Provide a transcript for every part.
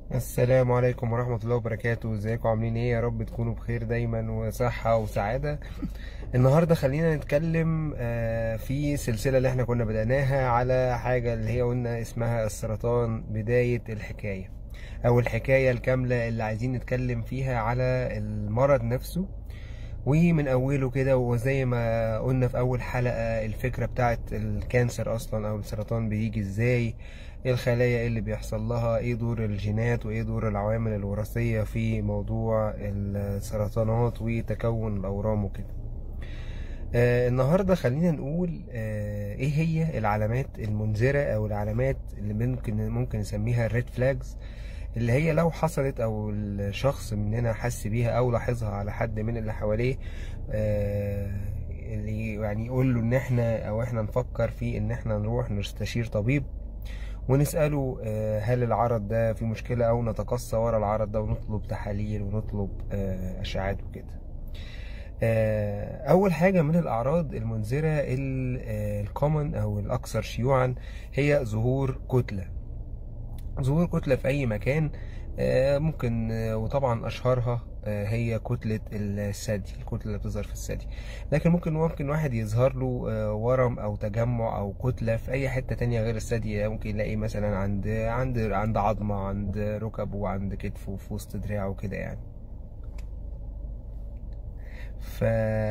السلام عليكم ورحمة الله وبركاته ازيكم عاملين ايه يا رب تكونوا بخير دايما وصحة وسعادة النهاردة خلينا نتكلم آه، في سلسلة اللي احنا كنا بدأناها على حاجة اللي هي قلنا اسمها السرطان بداية الحكاية او الحكاية الكاملة اللي عايزين نتكلم فيها على المرض نفسه ومن اوله كده وزي ما قلنا في اول حلقة الفكرة بتاعت الكانسر اصلا او السرطان بيجي ازاي ايه الخلايا ايه اللي بيحصل لها ايه دور الجينات وايه دور العوامل الوراثية في موضوع السرطانات وتكون الاورام وكده آه النهارده خلينا نقول آه ايه هي العلامات المنذرة او العلامات اللي ممكن ممكن نسميها الريد فلاجز اللي هي لو حصلت او الشخص مننا حس بيها او لاحظها على حد من اللي حواليه آه اللي يعني يقول له ان احنا او احنا نفكر في ان احنا نروح نستشير طبيب ونسأله آه، هل العرض ده في مشكلة أو نتقصى ورا العرض ده ونطلب تحاليل ونطلب آه، أشعات وكده آه، أول حاجة من الأعراض المنذرة الكومن أو الأكثر شيوعا هي ظهور كتلة ظهور كتلة في أي مكان آه، ممكن آه، وطبعا أشهرها آه، هي كتلة الثدي الكتلة اللي بتظهر في الثدي لكن ممكن ممكن واحد يظهر له آه، ورم أو تجمع أو كتلة في أي حتة تانية غير الثدي ممكن يلاقي مثلا عند عند عند عظمة عند ركبه عند كتفه في وسط دراعه كده يعني ف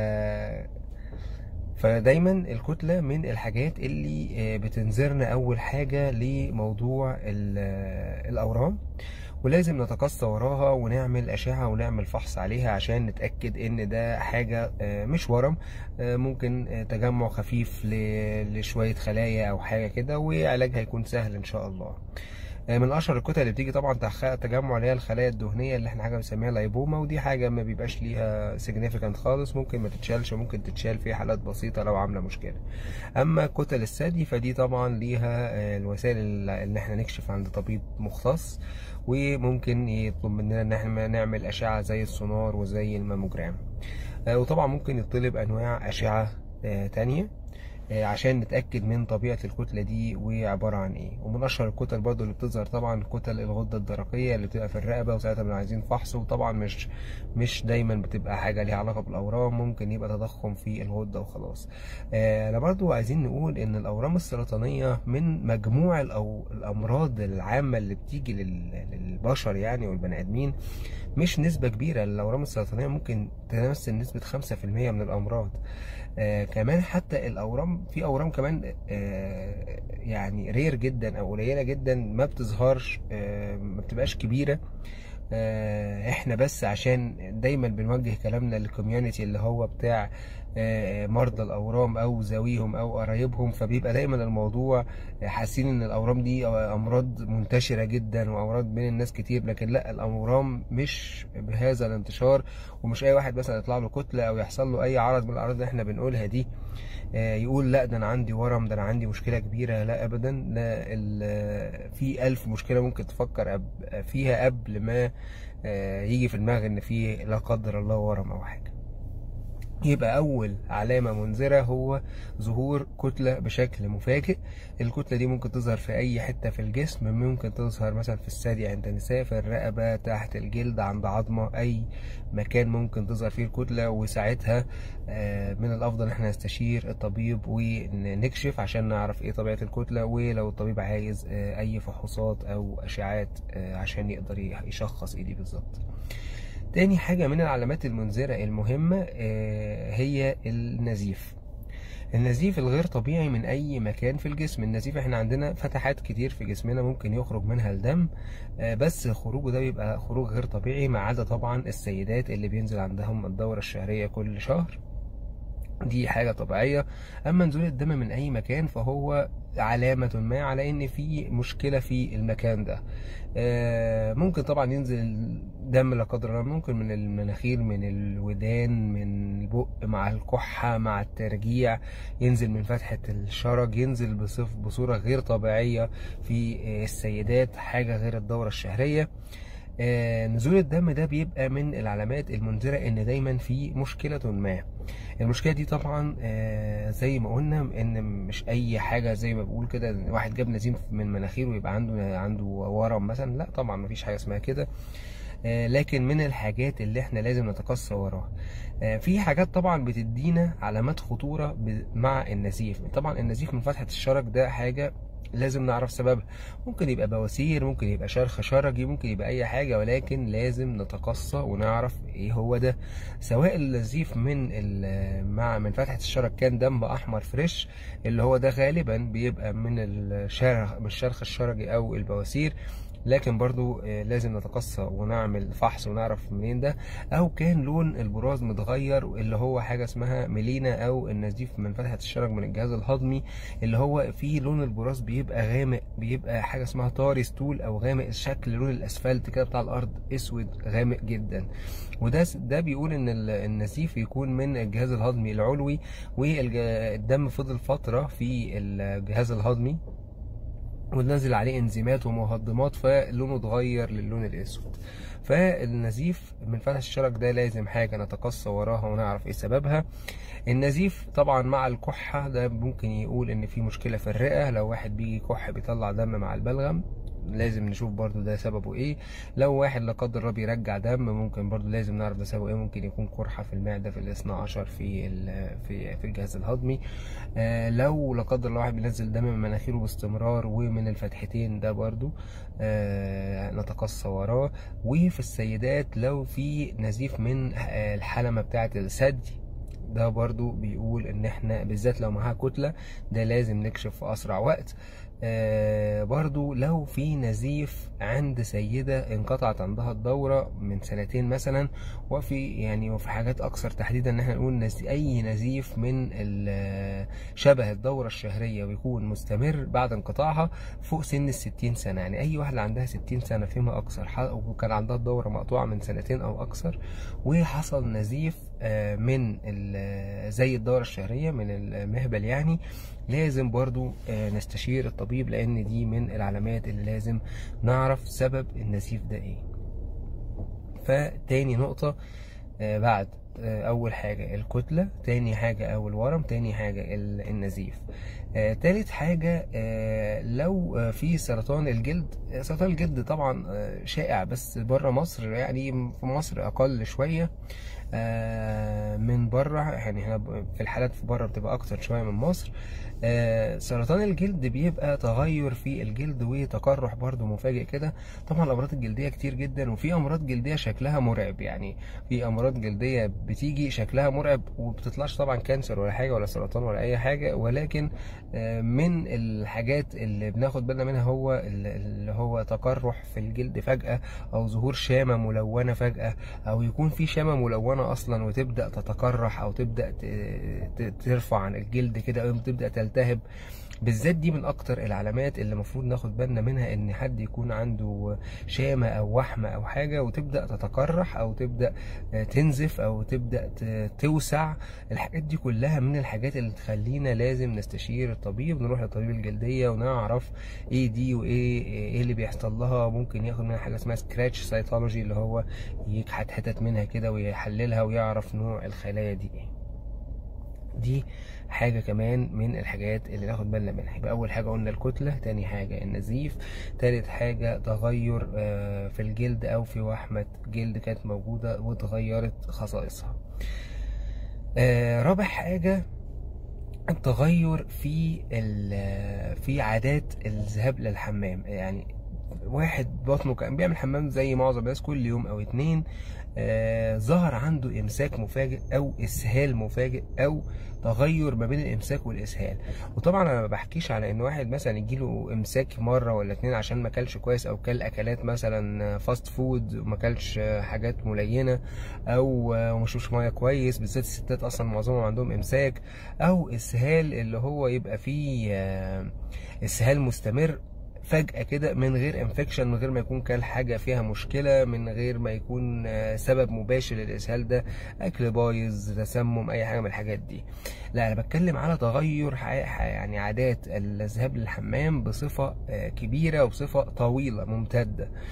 فدايما الكتلة من الحاجات اللي آه، بتنذرنا أول حاجة لموضوع ال- آه، الأورام ولازم نتقصى وراها ونعمل أشعة ونعمل فحص عليها عشان نتأكد إن ده حاجة آه، مش ورم آه، ممكن آه، تجمع خفيف ل- لشوية خلايا أو حاجة كده وعلاجها هيكون سهل إن شاء الله آه، من اشهر الكتل اللي بتيجي طبعا تخ- تجمع اللي هي الخلايا الدهنيه اللي احنا حاجه بنسميها لايبوما ودي حاجه ما بيبقاش ليها سيجنيفيكانت خالص ممكن ما تتشالش ممكن تتشال في حالات بسيطه لو عامله مشكله اما كتل الثدي فدي طبعا ليها آه، الوسائل اللي اللي احنا نكشف عند طبيب مختص وممكن يطلب مننا ان احنا نعمل اشعه زي السونار وزي الماموجرام آه، وطبعا ممكن يطلب انواع اشعه آه، تانية آه، عشان نتأكد من طبيعة الكتلة دي وعبارة عن ايه ومن اشهر الكتل برضو اللي بتظهر طبعا كتل الغدة الدرقية اللي بتبقى في الرقبة وساعتها بنبقى عايزين فحص وطبعا مش مش دايما بتبقى حاجة ليها علاقة بالأورام ممكن يبقى تضخم في الغدة وخلاص آه، انا برضو عايزين نقول ان الأورام السرطانية من مجموع الأو الأمراض العامة اللي بتيجي لل- للبشر يعني والبني آدمين مش نسبة كبيرة الأورام السرطانية ممكن تمثل نسبة خمسة في المية من الأمراض آه كمان حتى الأورام في أورام كمان آه يعني رير جدا أو قليلة جدا ما بتظهرش آه ما بتبقاش كبيرة آه احنا بس عشان دايما بنوجه كلامنا للكوميونتي اللي هو بتاع آه مرضى الأورام أو ذويهم أو قرايبهم فبيبقى دايما الموضوع حاسين ان الاورام دي امراض منتشره جدا وامراض بين الناس كتير لكن لا الاورام مش بهذا الانتشار ومش اي واحد مثلا يطلع له كتله او يحصل له اي عرض من الاعراض اللي احنا بنقولها دي آه، يقول لا ده انا عندي ورم ده انا عندي مشكله كبيره لا ابدا لا ال- في الف مشكله ممكن تفكر أب- فيها قبل ما آه، يجي في دماغ ان في لا قدر الله ورم او حاجه يبقى أول علامة منذرة هو ظهور كتلة بشكل مفاجئ الكتلة دي ممكن تظهر في أي حتة في الجسم ممكن تظهر مثلا في الثدي عند النساء في الرقبة تحت الجلد عند عظمة أي مكان ممكن تظهر فيه الكتلة وساعتها آه، من الأفضل إن احنا نستشير الطبيب ونكشف عشان نعرف إيه طبيعة الكتلة ولو الطبيب عايز آه، أي فحوصات أو أشعات آه، عشان يقدر يشخص إيه دي بالظبط تاني حاجة من العلامات المنذرة المهمة آه، هي النزيف النزيف الغير طبيعي من أي مكان في الجسم النزيف احنا عندنا فتحات كتير في جسمنا ممكن يخرج منها الدم آه، بس خروجه ده بيبقى خروج غير طبيعي ما عدا طبعا السيدات اللي بينزل عندهم الدورة الشهرية كل شهر دي حاجة طبيعية أما نزول الدم من أي مكان فهو علامة ما على إن في مشكلة في المكان ده آه، ممكن طبعا ينزل دم لا قدر الله ممكن من المناخير من الودان من البق مع الكحة مع الترجيع ينزل من فتحة الشرج ينزل بصف بصورة غير طبيعية في آه، السيدات حاجة غير الدورة الشهرية آه، نزول الدم ده بيبقى من العلامات المنذرة ان دايما في مشكلة ما المشكلة دي طبعا آه، زي ما قلنا ان مش اي حاجة زي ما بقول كده إن واحد جاب نزيف من مناخيره ويبقى عنده عنده ورم مثلا لا طبعا مفيش حاجة اسمها كده آه، لكن من الحاجات اللي احنا لازم نتقصى وراها آه، في حاجات طبعا بتدينا علامات خطورة ب- مع النزيف طبعا النزيف من فتحة الشرج ده حاجة لازم نعرف سببها ممكن يبقى بواسير ممكن يبقى شرخ شرجي ممكن يبقى اي حاجة ولكن لازم نتقصى ونعرف ايه هو ده سواء النزيف من ال- مع من فتحة الشرج كان دم احمر فريش اللي هو ده غالبا بيبقى من الشرخ من الشرخ الشرجي او البواسير لكن برضو آه، لازم نتقصى ونعمل فحص ونعرف منين ده او كان لون البراز متغير اللي هو حاجه اسمها ميلينا او النزيف من فتحه الشرج من الجهاز الهضمي اللي هو فيه لون البراز بيبقى غامق بيبقى حاجه اسمها طاري ستول او غامق شكل لون الاسفلت كده بتاع الارض اسود غامق جدا وده ده بيقول ان ال- النزيف يكون من الجهاز الهضمي العلوي والدم فضل فتره في الجهاز الهضمي ونزل عليه انزيمات ومهضمات فلونه اتغير للون الاسود فالنزيف من فتح الشرج ده لازم حاجه نتقصى وراها ونعرف ايه سببها النزيف طبعا مع الكحه ده ممكن يقول ان في مشكله في الرئه لو واحد بيجي يكح بيطلع دم مع البلغم لازم نشوف برضو ده سببه ايه لو واحد لا قدر الله بيرجع دم ممكن برضو لازم نعرف ده سببه ايه ممكن يكون قرحه في المعده في الاثنى عشر في ال- في في الجهاز الهضمي آه، لو لا قدر الله واحد بينزل دم من مناخيره باستمرار ومن الفتحتين ده برضو آه، نتقصى وراه وفي السيدات لو في نزيف من آه، الحلمة بتاعة الثدي ده برضو بيقول ان احنا بالذات لو معاها كتلة ده لازم نكشف في اسرع وقت آه برضو لو في نزيف عند سيدة انقطعت عندها الدورة من سنتين مثلا وفي يعني وفي حاجات اكثر تحديدا ان احنا نقول نزي اي نزيف من ال- شبه الدورة الشهرية ويكون مستمر بعد انقطاعها فوق سن الستين سنة يعني اي واحدة عندها ستين سنة فيما اكثر ح- وكان عندها الدورة مقطوعة من سنتين او اكثر وحصل نزيف آه، من ال- زي الدورة الشهرية من المهبل يعني لازم برضو آه، نستشير الطبيب لان دي من العلامات اللي لازم نعرف سبب النزيف ده ايه فتاني نقطة آه، بعد آه، أول حاجة الكتلة تاني حاجة أو الورم تاني حاجة ال- النزيف آه، تالت حاجة آه، لو آه، في سرطان الجلد آه، سرطان الجلد طبعا آه، شائع بس بره مصر يعني في مصر أقل شوية آه، من بره يعني احنا ب- في الحالات في بره بتبقى أكتر شوية من مصر آه، سرطان الجلد بيبقى تغير في الجلد وتقرح برضو مفاجئ كده طبعا الأمراض الجلدية كتير جدا وفي أمراض جلدية شكلها مرعب يعني في أمراض جلدية بتيجي شكلها مرعب وبتطلعش طبعا كانسر ولا حاجة ولا سرطان ولا أي حاجة ولكن آه، من الحاجات اللي بناخد بالنا منها هو ال- اللي هو تقرح في الجلد فجأة أو ظهور شامة ملونة فجأة أو يكون في شامة ملونة أصلا وتبدأ تتقرح أو تبدأ ت- ت- ترفع عن الجلد كده أو تبدأ تلتهب بالذات دي من اكتر العلامات اللي المفروض ناخد بالنا منها ان حد يكون عنده شامة او وحمة او حاجة وتبدأ تتقرح او تبدأ آه، تنزف او تبدأ ت- توسع الحاجات دي كلها من الحاجات اللي تخلينا لازم نستشير الطبيب نروح لطبيب الجلدية ونعرف ايه دي وايه ايه اللي بيحصل لها ممكن ياخد منها حاجة اسمها سكراتش سايتولوجي اللي هو يكحت حتت منها كده ويحللها ويعرف نوع الخلايا دي ايه دي حاجة كمان من الحاجات اللي ناخد بالنا منها يبقى أول حاجة قلنا الكتلة تاني حاجة النزيف تالت حاجة تغير آه، في الجلد أو في وحمة جلد كانت موجودة وتغيرت خصائصها آه، رابع حاجة التغير في ال- في عادات الذهاب للحمام يعني واحد بطنه كان بيعمل حمام زي معظم الناس كل يوم او اتنين آه ظهر عنده امساك مفاجئ او اسهال مفاجئ او تغير ما بين الامساك والاسهال وطبعا انا ما بحكيش على ان واحد مثلا يجيله امساك مره ولا اتنين عشان ما اكلش كويس او كل اكلات مثلا فاست فود وما اكلش حاجات ملينه او آه، وما شربش ميه كويس بالذات الستات اصلا معظمهم عندهم امساك او اسهال اللي هو يبقى فيه آه، اسهال مستمر فجأة كده من غير انفكشن من غير ما يكون كان حاجة فيها مشكلة من غير ما يكون آه، سبب مباشر للإسهال ده أكل بايظ تسمم أي حاجة من الحاجات دي لا أنا بتكلم على تغير ح- ح- يعني عادات الذهاب للحمام بصفة آه، كبيرة وبصفة طويلة ممتدة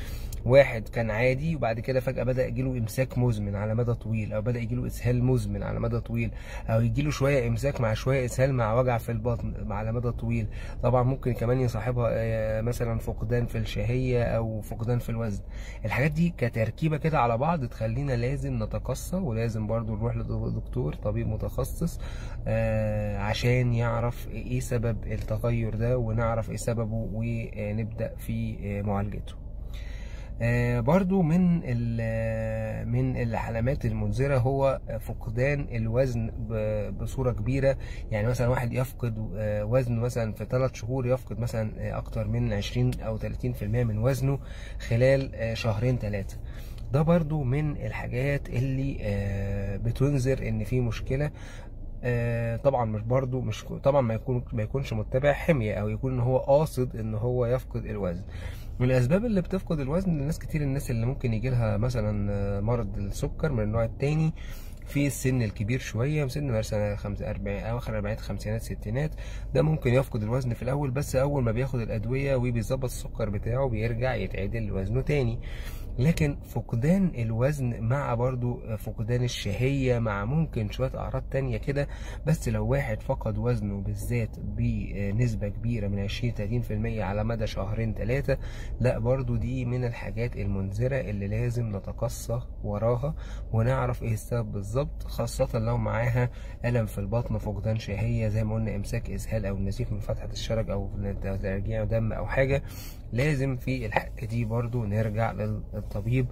واحد كان عادي وبعد كده فجأة بدأ يجيله إمساك مزمن على مدى طويل أو بدأ يجيله إسهال مزمن على مدى طويل أو يجيله شوية إمساك مع شوية إسهال مع وجع في البطن على مدى طويل طبعا ممكن كمان يصاحبها آه، مثلا فقدان في الشهية أو فقدان في الوزن الحاجات دي كتركيبة كده على بعض تخلينا لازم نتقصى ولازم برضو نروح لدكتور طبيب متخصص آه، عشان يعرف إيه سبب التغير ده ونعرف إيه سببه ونبدأ في آه، معالجته آه، برضو من ال- من العلامات المنذرة هو فقدان الوزن ب- بصورة كبيرة يعني مثلا واحد يفقد آه، وزنه مثلا في ثلاث شهور يفقد مثلا آه، أكتر من 20 أو 30% من وزنه خلال آه، شهرين ثلاثة ده برضو من الحاجات اللي آه، بتنذر ان في مشكلة آه، طبعا مش برضو مش طبعا ما يكون ما يكونش متبع حمية او يكون ان هو قاصد ان هو يفقد الوزن من الاسباب اللي بتفقد الوزن الناس كتير الناس اللي ممكن يجي لها مثلا آه، مرض السكر من النوع التاني في السن الكبير شويه سن مثلا 45 اواخر الاربعينات خمسينات ستينات ده ممكن يفقد الوزن في الاول بس اول ما بياخد الادويه وبيظبط السكر بتاعه بيرجع يتعدل وزنه تاني لكن فقدان الوزن مع برضو فقدان الشهية مع ممكن شوية أعراض تانية كده بس لو واحد فقد وزنه بالذات بنسبة كبيرة من 20 30% على مدى شهرين ثلاثة لا برضو دي من الحاجات المنذرة اللي لازم نتقصى وراها ونعرف ايه السبب بالظبط خاصة لو معاها ألم في البطن فقدان شهية زي ما قلنا إمساك إسهال أو نزيف من فتحة الشرج أو ترجيع دم أو حاجة لازم في الحالة دي برضو نرجع للطبيب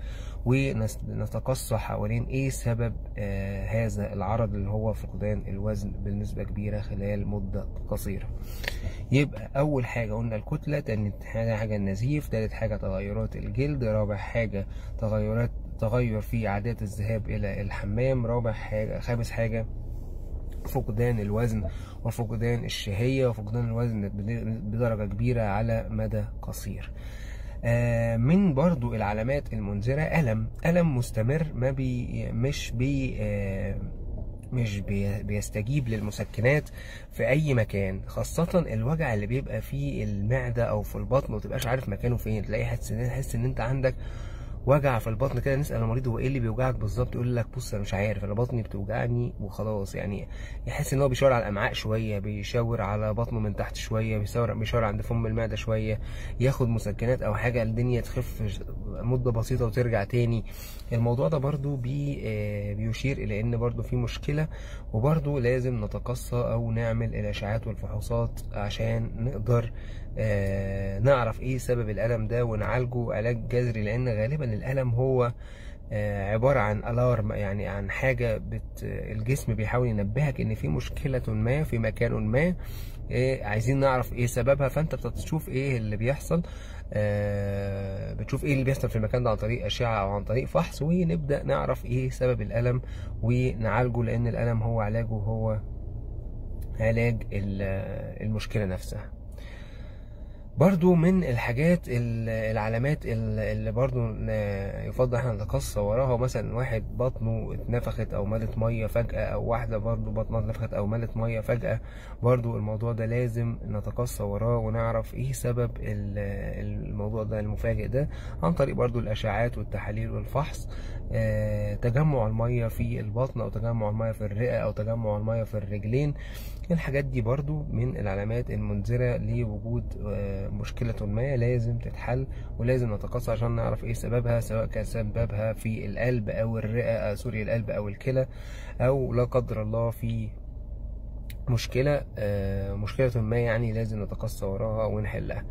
ونتقصى حوالين ايه سبب آه هذا العرض اللي هو فقدان الوزن بنسبة كبيرة خلال مدة قصيرة يبقى اول حاجة قلنا الكتلة تاني حاجة حاجة النزيف تالت حاجة تغيرات الجلد رابع حاجة تغيرات تغير في عادات الذهاب الى الحمام رابع حاجة خامس حاجة فقدان الوزن وفقدان الشهية وفقدان الوزن بدرجة كبيرة على مدى قصير آه، من برضو العلامات المنذرة ألم ألم مستمر ما بي مش بي آه، مش بي بيستجيب للمسكنات في أي مكان خاصة الوجع اللي بيبقى في المعدة أو في البطن ومتبقاش عارف مكانه فين تلاقي حاسس إن تحس إن أنت عندك وجع في البطن كده نسال المريض هو ايه اللي بيوجعك بالظبط يقول لك بص انا مش عارف انا بطني بتوجعني وخلاص يعني يحس ان هو بيشاور على الامعاء شويه بيشاور على بطنه من تحت شويه بيشاور بيشاور عند فم المعده شويه ياخد مسكنات او حاجه الدنيا تخف مده بسيطه وترجع تاني الموضوع ده برضو بي بيشير الى ان برضو في مشكله وبرضو لازم نتقصى او نعمل الاشعاعات والفحوصات عشان نقدر آه نعرف ايه سبب الالم ده ونعالجه علاج جذري لان غالبا الالم هو آه عبارة عن الارم يعني عن حاجة بت الجسم بيحاول ينبهك ان في مشكلة ما في مكان ما إيه عايزين نعرف ايه سببها فانت بتشوف ايه اللي بيحصل آه بتشوف ايه اللي بيحصل في المكان ده عن طريق اشعة او عن طريق فحص ونبدأ نعرف ايه سبب الالم ونعالجه لان الالم هو علاجه هو علاج المشكلة نفسها برضو من الحاجات العلامات اللي برضو يفضل احنا نتقصى وراها مثلا واحد بطنه اتنفخت او ملت ميه فجأة او واحدة برضو بطنها اتنفخت او ملت ميه فجأة برضو الموضوع ده لازم نتقصى وراه ونعرف ايه سبب الموضوع ده المفاجئ ده عن طريق برضو الاشعاعات والتحاليل والفحص اه تجمع الميه في البطن او تجمع الميه في الرئة او تجمع الميه في الرجلين الحاجات دي برضو من العلامات المنذرة لوجود اه مشكلة ما لازم تتحل ولازم نتقصى عشان نعرف ايه سببها سواء كان سببها في القلب او الرئة سوري القلب او الكلى او لا قدر الله في مشكلة آه مشكلة ما يعني لازم نتقصى وراها ونحلها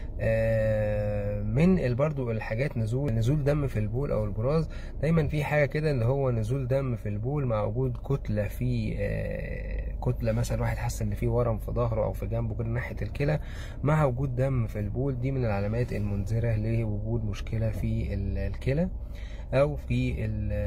آه من برضو الحاجات نزول نزول دم في البول او البراز دايما في حاجه كده اللي هو نزول دم في البول مع وجود كتله في آه كتله مثلا واحد حس ان في ورم في ظهره او في جنبه كده ناحيه الكلى مع وجود دم في البول دي من العلامات المنذره لوجود مشكله في الكلى او في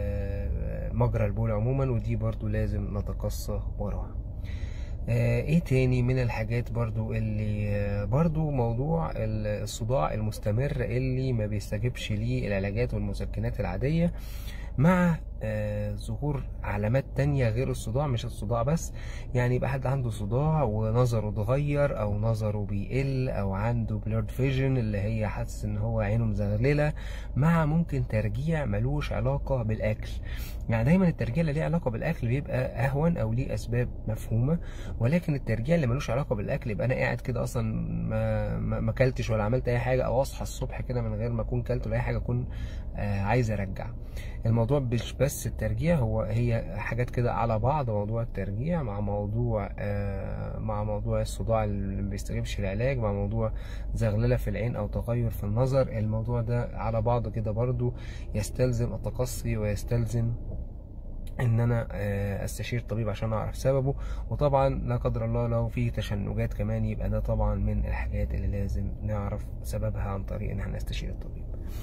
مجرى البول عموما ودي برضو لازم نتقصى وراها آه ايه تاني من الحاجات برضو اللي آه برضو موضوع الصداع المستمر اللي ما بيستجبش ليه العلاجات والمسكنات العادية مع آه، ظهور علامات تانية غير الصداع مش الصداع بس يعني يبقى حد عنده صداع ونظره اتغير او نظره بيقل او عنده بلورد فيجن اللي هي حاسس ان هو عينه مزغلله مع ممكن ترجيع ملوش علاقه بالاكل يعني دايما الترجيع اللي ليه علاقه بالاكل بيبقى اهون او ليه اسباب مفهومه ولكن الترجيع اللي ملوش علاقه بالاكل يبقى انا قاعد كده اصلا ما ما ما اكلتش ولا عملت اي حاجه او اصحى الصبح كده من غير ما اكون كلت ولا اي حاجه اكون آه عايز ارجع الموضوع مش بس الترجيع هو هي حاجات كده على بعض موضوع الترجيع مع موضوع آه مع موضوع الصداع اللي ما بيستجيبش العلاج مع موضوع زغلله في العين او تغير في النظر الموضوع ده على بعضه كده برضو يستلزم التقصي ويستلزم ان انا آه، استشير طبيب عشان اعرف سببه وطبعا لا قدر الله لو في تشنجات كمان يبقى ده طبعا من الحاجات اللي لازم نعرف سببها عن طريق ان احنا نستشير الطبيب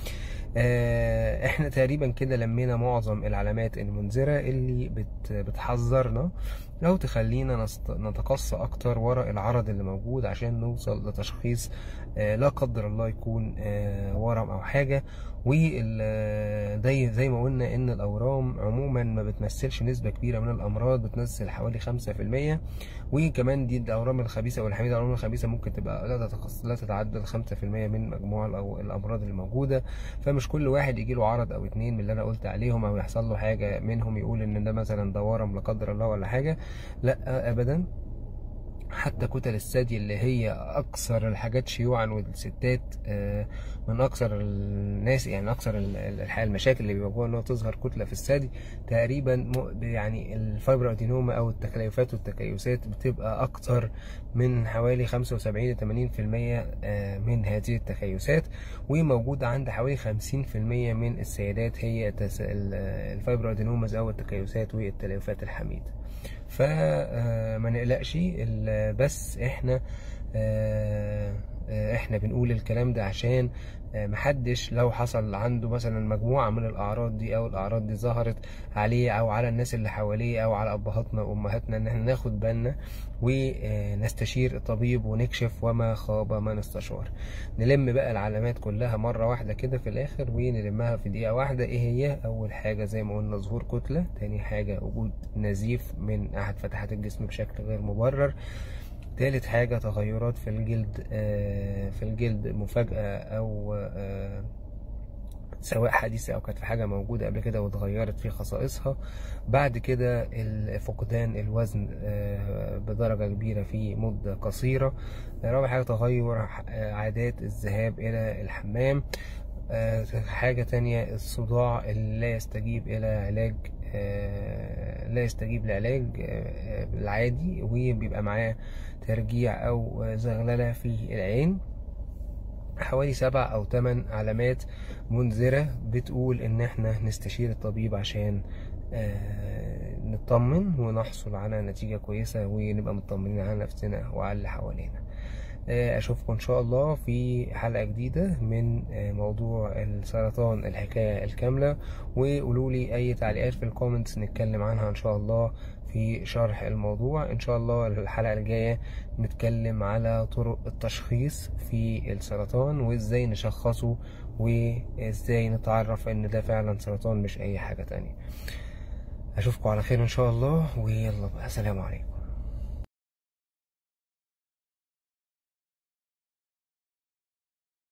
آه، احنا تقريبا كده لمينا معظم العلامات المنذرة اللي بت بتحذرنا او تخلينا نست- نتقصى اكتر ورا العرض اللي موجود عشان نوصل لتشخيص آه، لا قدر الله يكون آه، ورم او حاجة وزي زي ما قلنا ان الاورام عموما ما بتمثلش نسبة كبيرة من الامراض بتمثل حوالي خمسة في المية وكمان دي الاورام الخبيثة والحميدة الاورام الخبيثة ممكن تبقى لا تتقص لا تتعدى خمسة في المية من مجموع الأو- الامراض اللي موجودة فمش كل واحد يجي له عرض او اتنين من اللي انا قلت عليهم او يحصل له حاجة منهم يقول ان ده مثلا ده ورم لا قدر الله ولا حاجة لا ابدا حتى كتل الثدي اللي هي اكثر الحاجات شيوعا والستات آه، من اكثر الناس يعني اكثر ال- ال- الحقيقه المشاكل اللي بيواجهوها ان هو تظهر كتله في الثدي تقريبا م- يعني الفايبر ادينوما او التكيفات والتكيسات بتبقى اكتر من حوالي 75 ل 80% آه، من هذه التكيسات وموجوده عند حوالي 50% من السيدات هي تس- ال- الفايبر ادينوماز او التكيسات والتليفات الحميده فما نقلقش ال- بس احنا آه، آه، احنا بنقول الكلام ده عشان آه، محدش لو حصل عنده مثلا مجموعة من الأعراض دي أو الأعراض دي ظهرت عليه أو على الناس اللي حواليه أو على أبهاتنا وأمهاتنا إن احنا ناخد بالنا ونستشير الطبيب ونكشف وما خاب من استشار نلم بقى العلامات كلها مرة واحدة كده في الآخر ونلمها في دقيقة واحدة إيه هي أول حاجة زي ما قلنا ظهور كتلة تاني حاجة وجود نزيف من أحد فتحات الجسم بشكل غير مبرر تالت حاجة تغيرات في الجلد آه، في الجلد مفاجأة أو آه، سواء حديثة أو كانت في حاجة موجودة قبل كده واتغيرت في خصائصها بعد كده ال- فقدان الوزن آه، بدرجة كبيرة في مدة قصيرة رابع حاجة تغير آه، عادات الذهاب إلى الحمام آه، حاجة تانية الصداع اللي لا يستجيب إلى علاج آه، لا يستجيب لعلاج آه، العادي وبيبقى معاه ترجيع أو زغللة في العين حوالي سبع أو تمن علامات منذرة بتقول إن إحنا نستشير الطبيب عشان آه، نطمن ونحصل على نتيجة كويسة ونبقى مطمنين على نفسنا وعلى اللي حوالينا آه، أشوفكم إن شاء الله في حلقة جديدة من آه، موضوع السرطان الحكاية الكاملة وقولوا لي أي تعليقات في الكومنتس نتكلم عنها إن شاء الله في شرح الموضوع إن شاء الله الحلقة الجاية نتكلم على طرق التشخيص في السرطان وإزاي نشخصه وإزاي نتعرف إن ده فعلا سرطان مش أي حاجة تانية أشوفكم على خير إن شاء الله ويلا بقى سلام عليكم